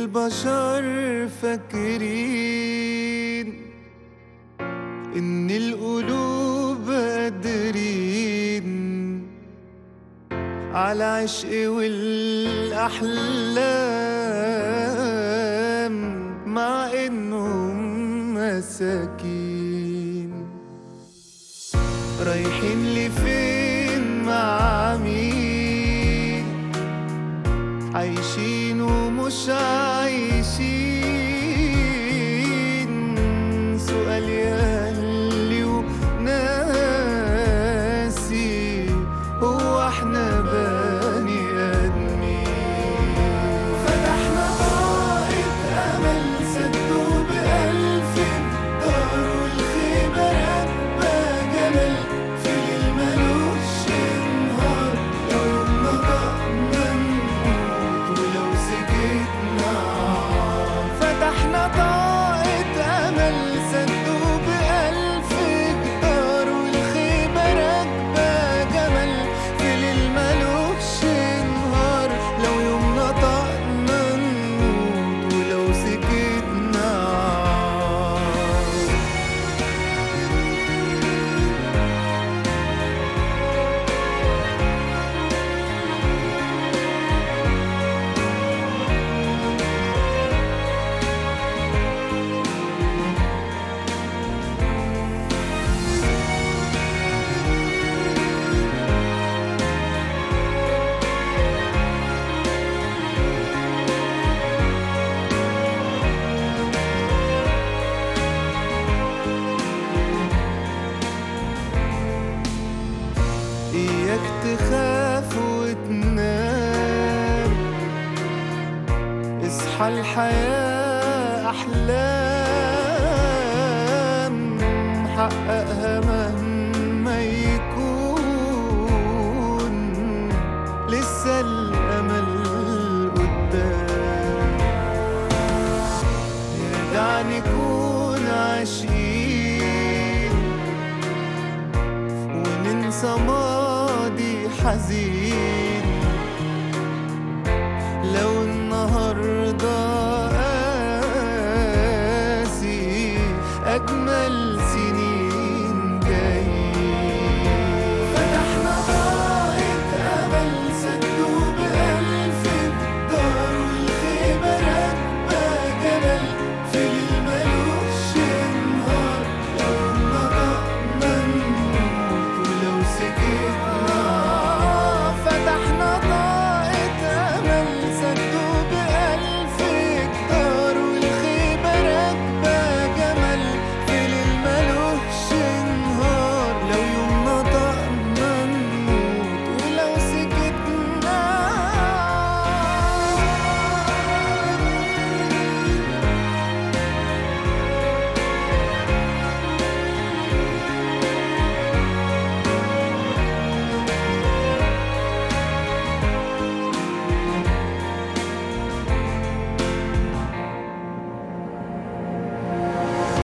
البشر فاكرين إن القلوب قادرين على عشق والأحلام مع إنهم مساكين رايحين لفين مع مين عايشين ومش عايشين سؤال يهلي وناسي هو احنا بني ادمين فتحنا طاقة امل سدوا بألف دار والخيمة راكبة جمل في ليل ملوش نهار لو نطقنا نموت ولو سكتنا عار. فتحنا طاقة أمل سدوا بألف جدار والخيمة راكبة جمل في ليل ملوش نهار لو يوم نطقنا نموت ولو سكتنا عار. إياك تخاف وتنام اصحى الحياة أحلام حققها مهما يكون لسه الأمل قدام يرجع نكون عاشقين وننسى ماضي حزين لو النهارده قاسي اجمل